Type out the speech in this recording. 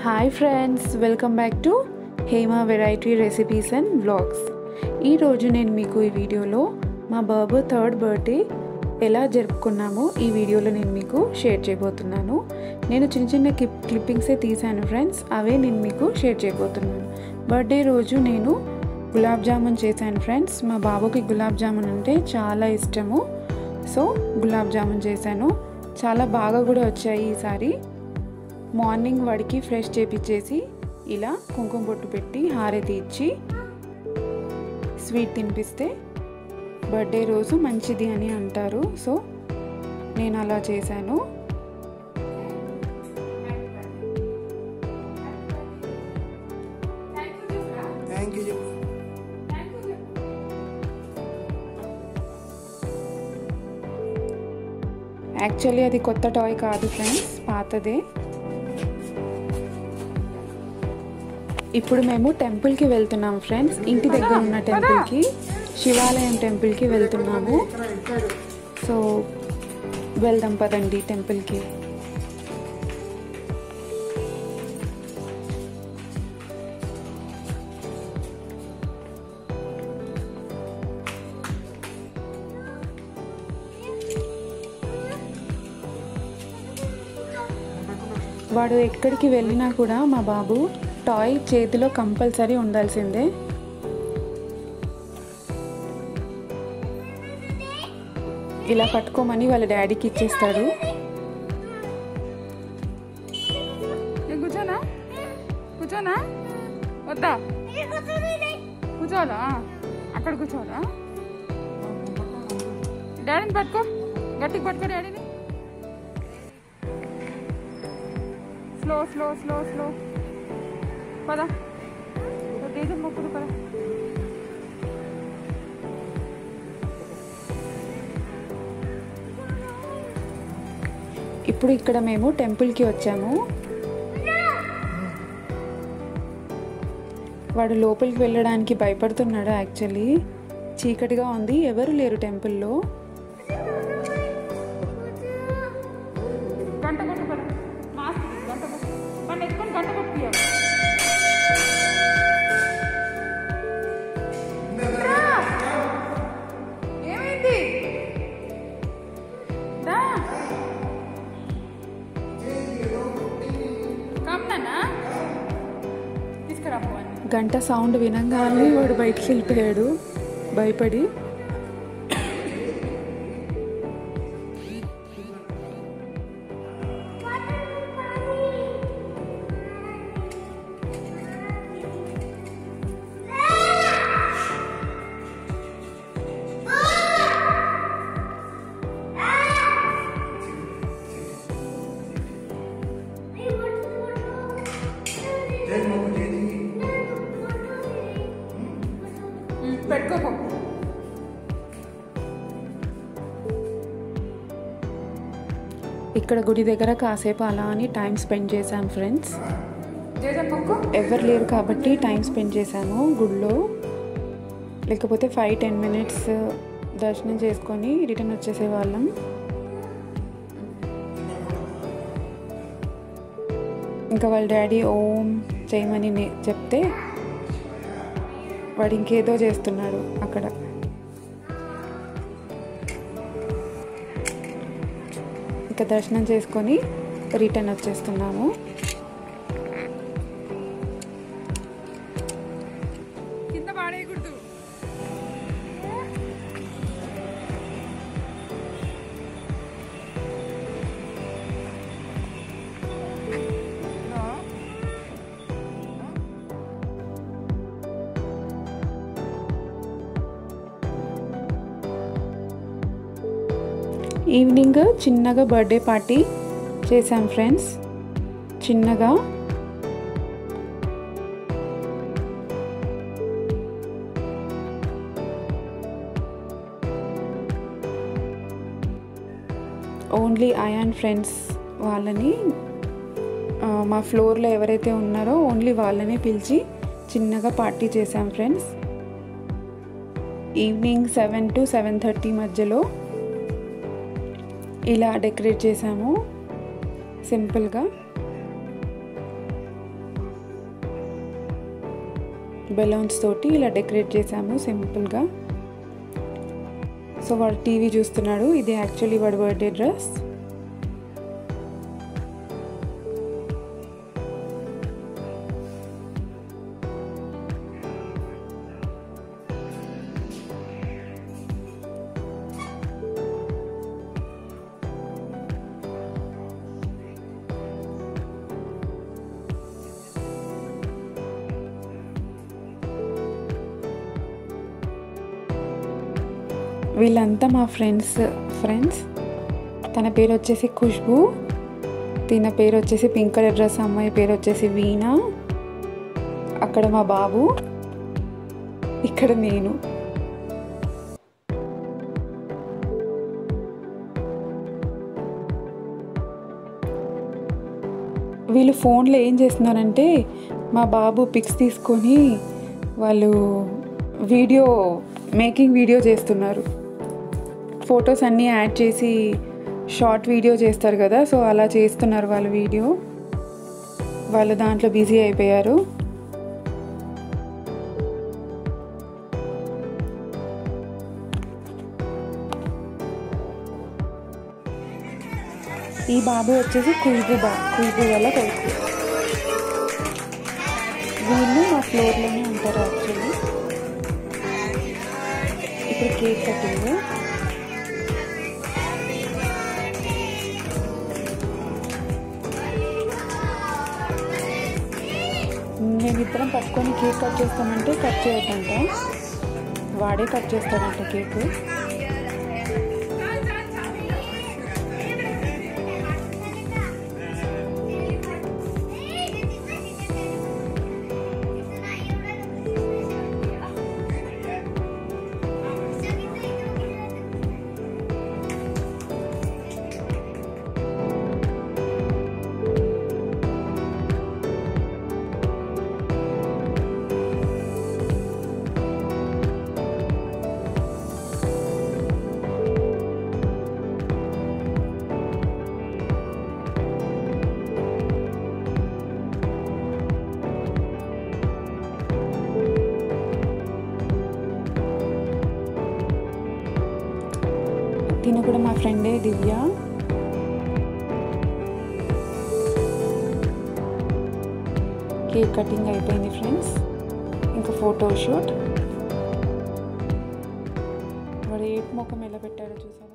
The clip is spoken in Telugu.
hi friends welcome back to Hema variety recipes and vlogs ఈరోజు నేను మీకు ఈ వీడియోలో మా బాబు థర్డ్ బర్త్డే ఎలా జరుపుకున్నామో ఈ వీడియోలో నేను మీకు షేర్ చేయబోతున్నాను నేను చిన్న చిన్న క్లిప్ క్లిప్పింగ్సే తీశాను ఫ్రెండ్స్ అవే నేను మీకు షేర్ చేయబోతున్నాను బర్త్డే రోజు నేను గులాబ్ జామున్ చేశాను ఫ్రెండ్స్ మా బాబుకి గులాబ్ జామున్ అంటే చాలా ఇష్టము సో గులాబ్ జామున్ చేశాను చాలా బాగా కూడా వచ్చాయి ఈసారి మార్నింగ్ వాడికి ఫ్రెష్ చేపించేసి ఇలా కుంకుమ బొట్టు పెట్టి హారతి ఇచ్చి స్వీట్ తినిపిస్తే బర్త్డే రోజు మంచిది అని అంటారు సో నేను అలా చేశాను థ్యాంక్ యూ యాక్చువల్లీ అది కొత్త టాయ్ కాదు ఫ్రెండ్స్ పాతదే ఇప్పుడు మేము టెంపుల్కి వెళ్తున్నాం ఫ్రెండ్స్ ఇంటి దగ్గర ఉన్న టెంపుల్కి శివాలయం టెంపుల్కి వెళ్తున్నాము సో వెళ్దాం పదండి టెంపుల్కి వాడు ఎక్కడికి వెళ్ళినా కూడా మా బాబు టాయ్ చేతిలో కంపల్సరీ ఉండాల్సిందే ఇలా పట్టుకోమని వాళ్ళ డాడీకి ఇచ్చేస్తాడు నేను కూర్చోనా కూర్చోనా వద్దా కూర్చోవాలా అక్కడ కూర్చోవాలా డాడీని పట్టుకో గట్టికి పట్టుకో డాడీని స్లో స్లో స్లో స్లో పద తేజ మొక్కుడు పద ఇప్పుడు ఇక్కడ మేము టెంపుల్కి వచ్చాము వాడు లోపలికి వెళ్ళడానికి భయపడుతున్నాడు యాక్చువల్లీ చీకటిగా ఉంది ఎవరు లేరు టెంపుల్లో గంట కొట్టు పద మాస్క్ గంట కొట్టు మన ఎత్తుకొని గంట కొట్టు ఏమైంది దా కమ్మనా తీసుకురా పోవాలి గంట సౌండ్ వినంగానే వాడు బయటికి వెళ్ళిపోయాడు భయపడి పెట్టుకోపో ఇక్కడ గుడి దగ్గర కాసేపు అలా అని టైం స్పెండ్ చేశాం ఫ్రెండ్స్ జేజన్ మొక్కు ఎవరు లేరు కాబట్టి టైం స్పెండ్ చేశాము గుడిలో లేకపోతే ఫైవ్ టెన్ మినిట్స్ దర్శనం చేసుకొని రిటర్న్ వచ్చేసే వాళ్ళం ఇంకా వాళ్ళ డాడీ ఓం చేయమని నే- చెప్తే వాడు ఇంకేదో చేస్తున్నాడు అక్కడ ఇంకా దర్శనం చేసుకొని రిటర్న్ వచ్చేస్తున్నాము కింద పాడేయకూడదు ఈవినింగ్ చిన్నగా బర్త్డే పార్టీ చేశాం ఫ్రెండ్స్ చిన్నగా ఓన్లీ ఐ అండ్ ఫ్రెండ్స్ వాళ్ళని ఆ, మా ఫ్లోర్లో ఎవరైతే ఉన్నారో ఓన్లీ వాళ్ళనే పిలిచి చిన్నగా పార్టీ చేశాం friends evening seven to seven thirty మధ్యలో ఇలా డెకరేట్ చేసాము సింపుల్గా బెలూన్స్ తోటి ఇలా డెకరేట్ చేసాము సింపుల్గా సో వాడు టీవీ చూస్తున్నాడు ఇది యాక్చువల్లీ వాడి బర్త్డే డ్రెస్ వీళ్ళంతా మా ఫ్రెండ్స్ ఫ్రెండ్స్ తన పేరు వచ్చేసి ఖుష్బు తిన పేరు వచ్చేసి పింక్ కలర్ డ్రెస్ అమ్మాయి పేరు వచ్చేసి వీణ అక్కడ మా బాబు ఇక్కడ నేను వీళ్ళు ఫోన్లో ఏం చేస్తున్నారంటే మా బాబు పిక్స్ తీసుకొని వాళ్ళు వీడియో మేకింగ్ వీడియో చేస్తున్నారు ఫొటోస్ అన్నీ యాడ్ చేసి షార్ట్ వీడియో చేస్తారు కదా సో అలా చేస్తున్నారు వాళ్ళు వీడియో వాళ్ళు దాంట్లో బిజీ అయిపోయారు ఈ బాబు వచ్చేసి ఖుష్బు బా ఖుష్బు వల్ల కొడుకు వీళ్ళు మా ఫ్లోర్లోనే ఉంటారు యాక్చువల్లీ ఇప్పుడు కేక్ కట్టింగ్ మేమిద్దరం పట్టుకొని కేక్ కట్ చేస్తామంటే కట్ చేయొద్దంట వాడే కట్ చేస్తాడంట కేక్ తిన కూడా మా ఫ్రెండే దివ్య కేక్ కటింగ్ అయిపోయింది ఫ్రెండ్స్ ఇంకా ఫోటో షూట్ వాడు ఏ ముఖం ఎలా పెట్టాడో చూసా